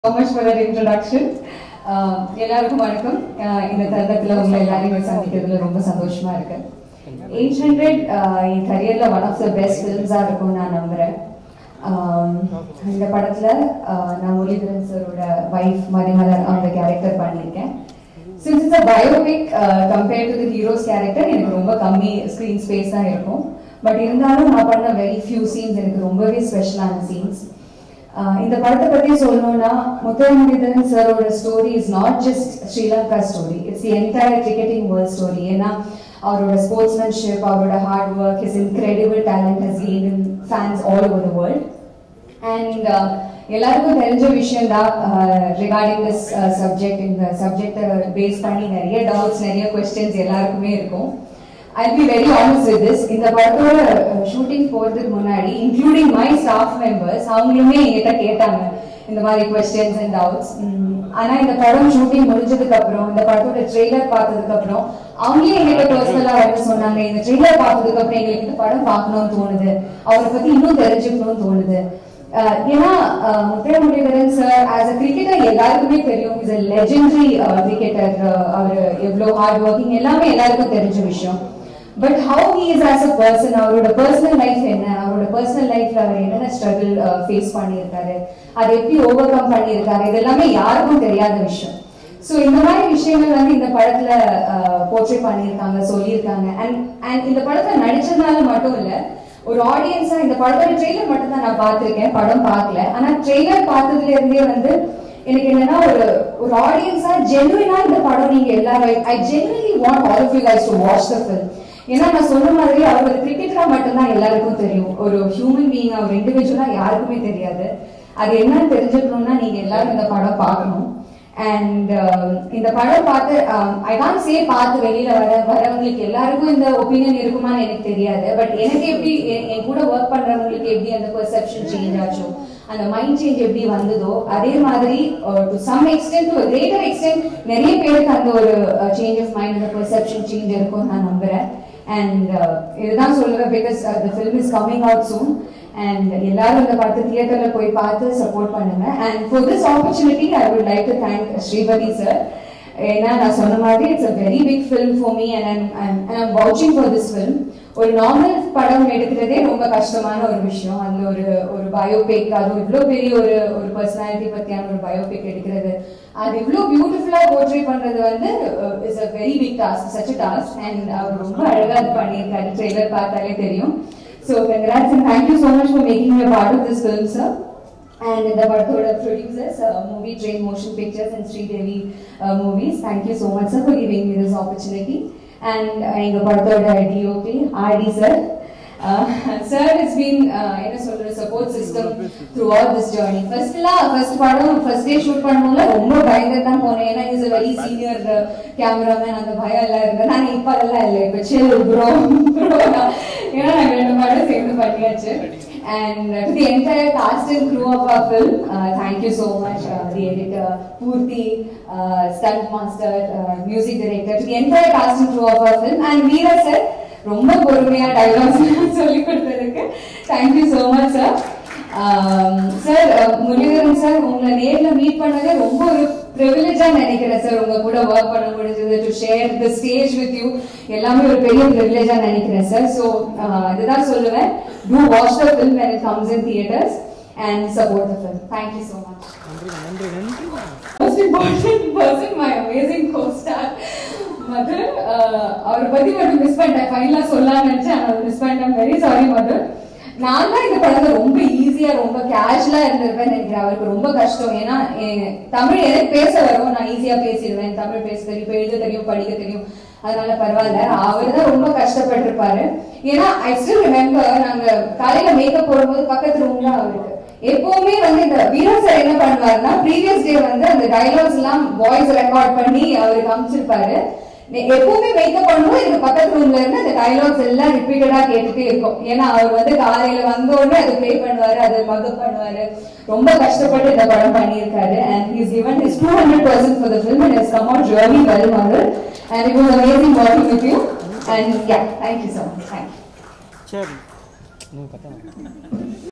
so much for that introduction. Uh, எல்லாருக்கும் வணக்கம் Uh, இந்த தருணத்துல உங்களை எல்லாரையும் சந்திக்கிறதுல ரொம்ப சந்தோஷமா இருக்கு எயிட் ஹண்ட்ரட் என் கரியர்ல ஒன் ஆஃப் த பெஸ்ட் ஃபிலிம்ஸா இருக்கும்னு நான் நம்புறேன் Um, இந்த படத்துல uh, நான் முரளிதரன் சரோட வைஃப் மணிமலர் அவங்க கேரக்டர் பண்ணியிருக்கேன் since it's a biopic compared to the hero's character எனக்கு ரொம்ப கம்மி ஸ்க்ரீன் ஸ்பேஸ் தான் இருக்கும் பட் இருந்தாலும் நான் பண்ண வெரி ஃபியூ சீன்ஸ் எனக்கு ரொம்பவே ஸ்பெஷலான சீன்ஸ் இந்த படத்தை பத்தி சொல்லணும்னா முத்தரமுனிதன் சரோட story is not just Sri Lanka story it's the entire cricketing world story ஏன்னா அவரோட ஸ்போர்ட்ஸ்மேன்ஷிப் அவரோட hard work his incredible talent has gain in fans all over the world and எல்லாருக்கும் தெரிஞ்ச விஷயம் தான் ரிகார்டிங் திஸ் சப்ஜெக்ட் இந்த சப்ஜெக்டை பேஸ் பண்ணி நிறைய டவுட்ஸ் நிறைய கொஸ்டின்ஸ் எல்லாருக்குமே இருக்கும் I be very honest with this இந்த படத்தோட ஷூட்டிங் போறதுக்கு முன்னாடி இன்க்ளூடிங் மை ஸ்டாஃப் மெம்பர்ஸ் அவங்களுமே என்கிட்ட கேட்டாங்க இந்த மாதிரி கொஸ்டின்ஸ் அண்ட் டவுட்ஸ் ஆனா இந்த படம் ஷூட்டிங் முடிஞ்சதுக்கு அப்புறம் இந்த படத்தோட ட்ரெய்லர் பார்த்ததுக்கு அப்புறம் அவங்களே எங்கிட்ட பர்சனலா வந்து சொன்னாங்க இந்த ட்ரெய்லர் பார்த்ததுக்கு அப்புறம் எங்களுக்கு இந்த படம் பார்க்கணும்னு தோணுது அவரை பத்தி இன்னும் தெரிஞ்சுக்கணும்னு தோணுது அஹ் ஏன்னா முத்தையமுடிவரன் சார் ஆஸ் அ கிரிக்கெட்டர் எல்லாருக்குமே தெரியும் இஸ் அ லெஜெண்டரி கிரிக்கெட்டர் அவர் எவ்வளவு ஹார்ட் ஒர்க்கிங் எல்லாமே எல்லாருக்கும் தெரிஞ்ச விஷயம் but how he is as a person அவரோட பர்சனல் லைஃப் என்ன அவரோட பர்சனல் லைஃப்ல அவர் என்னென்ன ஸ்ட்ரகிள் ஃபேஸ் பண்ணியிருக்காரு அதை எப்படி ஓவர் கம் பண்ணியிருக்காரு இது எல்லாமே யாருக்கும் தெரியாத விஷயம் சோ இந்த மாதிரி விஷயங்கள் வந்து இந்த படத்துல போர்ட்ரே பண்ணியிருக்காங்க சொல்லியிருக்காங்க அண்ட் அண்ட் இந்த படத்துல நடிச்சதுனால மட்டும் இல்ல ஒரு ஆடியன்ஸா இந்த படத்தோட ட்ரெய்லர் மட்டும் தான் நான் பார்த்திருக்கேன் படம் பார்க்கல ஆனா ட்ரெய்லர் பார்த்ததுல இருந்தே வந்து எனக்கு என்னன்னா ஒரு ஒரு ஆடியன்ஸா ஜெனுவினா இந்த படம் நீங்க எல்லாரும் I genuinely want all of you guys to watch the film ஏன்னா நான் சொன்ன மாதிரி அவர் ஒரு கிரிக்கெட்டரா மட்டும்தான் எல்லாருக்கும் தெரியும் ஒரு ஹியூமன் பீயிங் ஒரு இண்டிவிஜுவலா யாருக்குமே தெரியாது அது என்னன்னு தெரிஞ்சுக்கணும்னா நீங்க எல்லாரும் இந்த படம் பார்க்கணும் அண்ட் இந்த படம் பார்த்து ஐ கான் சே பார்த்து வெளியில வர வரவங்களுக்கு எல்லாருக்கும் இந்த ஒப்பீனியன் இருக்குமான்னு எனக்கு தெரியாது பட் எனக்கு எப்படி என் என் கூட ஒர்க் பண்றவங்களுக்கு எப்படி அந்த பெர்செப்ஷன் சேஞ்ச் ஆச்சோ அந்த மைண்ட் சேஞ்ச் எப்படி வந்ததோ அதே மாதிரி to some extent to greater extent நிறைய பேருக்கு அந்த ஒரு சேஞ்ச் ஆஃப் மைண்ட் அந்த பெர்செப்ஷன் சேஞ்ச் இருக்கும் நான் நம்புறேன் அண்ட் இதுதான் சொல்லுவேன் because the film is coming out soon and எல்லாரும் இந்த படத்தை தியேட்டர்ல போய் பார்த்து சப்போர்ட் பண்ணுங்க and for this opportunity I would like to thank Sripathi sir ஏன்னா நான் சொன்ன மாதிரி it's a very big film for me and I'm வாட்சிங் ஃபார் திஸ் ஃபிலிம் ஒரு நார்மல் படம் எடுக்கிறதே ரொம்ப கஷ்டமான ஒரு விஷயம் அதுல ஒரு ஒரு பயோபிக் அது இவ்வளோ பெரிய ஒரு ஒரு பர்சனாலிட்டி பத்தியான ஒரு பயோபிக் எடுக்கிறது அது இவ்வளோ பியூட்டிஃபுல்லா போர்ட்ரே பண்றது வந்து is a very big task such task and அவர் ரொம்ப அழகா அது பண்ணியிருக்காரு ட்ரெய்லர் பார்த்தாலே தெரியும் so congrats and thank you so much for making you part of this film sir and the Barthoda producers, uh, Movie Train Motion Pictures and Sri Devi uh, Movies. Thank you so much, sir, for giving me this opportunity. And uh, in the Barthoda DOP, RD, sir. Uh, sir has been uh, in a sort of support system throughout this journey. First la first படம் first day shoot பண்ணும்போது ரொம்ப பயந்து தான் போனேன் ஏன்னா is a very senior uh, cameraman அந்த பயம் எல்லாம் இருந்தது நான் இப்ப அதெல்லாம் இல்லை இப்ப chill bro bro தான். ஏன்னா நாங்க ரெண்டு படம் சேர்ந்து பண்ணியாச்சு and uh, to the entire cast and crew of our film, uh, thank you so much, uh, the editor, Purti, uh, stunt master, uh, music director, to the entire cast and crew of our film, and Veera sir, ரொம்ப பொறுமையா dialogues சொல்லி கொடுத்ததுக்கு thank you so much sir sir Muralitharan sir உங்களை நேர்ல meet பண்ணதே ரொம்ப ஒரு ப்ரிவிலேஜா நினைக்கிறேன் சார் உங்க கூட ஒர்க் பண்ண முடிஞ்சது to share the stage with you எல்லாமே ஒரு பெரிய ப்ரிவிலேஜா நினைக்கிறேன் சார் ஸோ இதுதான் சொல்லுவேன் to watch the film when it comes in theaters and support the film. Thank you so much. Most important person, my amazing co-star, mother அவரை பத்தி மட்டும் மிஸ் பண்ணிட்டேன் ஃபைனலா சொல்லலாம்னு நினைச்சேன் அதை மிஸ் பண்ணிட்டேன் வெரி சாரி மதர் நான் தான் இந்த படத்தை ரொம்ப ஈஸியா ரொம்ப கேஷுவலா இருந்திருப்பேன் நினைக்கிறேன் அவருக்கு ரொம்ப கஷ்டம் ஏன்னா எ- தமிழ் எனக்கு பேச வரும் நான் ஈஸியா பேசிடுவேன் தமிழ் பேச தெரியும் இப்ப எழுத தெரியும் படிக்க தெரியும் அதனால பரவாயில்ல அவர் தான் ரொம்ப கஷ்டப்பட்டிருப்பாரு ஏன்னா ஐ ஸ்டில் ரிமெம்பர் நாங்க காலையில மேக்கப் போடும்போது பக்கத்து ரூம் தான் அவருக்கு எப்பவுமே வந்து இந்த வீரா சார் என்ன பண்ணுவாருன்னா ப்ரீவியஸ் டே வந்து அந்த டைலாக்ஸ் எல்லாம் வாய்ஸ் ரெக்கார்ட் பண்ணி அவருக்கு அமைச்சிருப்பாரு நெ- எப்பவுமே மேக்கப் பண்ணும்போது எனக்கு பக்கத்து ரூம்ல இருந்து அந்த டைலாக்ஸ் எல்லாம் ரிப்பீட்டடா கேட்டுட்டே இருக்கும் ஏன்னா அவர் வந்து காலையில வந்த உடனே அதை ப்ளே பண்ணுவாரு அதை மகப் பண்ணுவாரு ரொம்ப கஷ்டப்பட்டு இந்த படம் பண்ணியிருக்காரு and he's given his 200% percent for the film and has come out really well mother and it was amazing working with you and yeah thank you so much thank you சரி నువ్వు కట్ట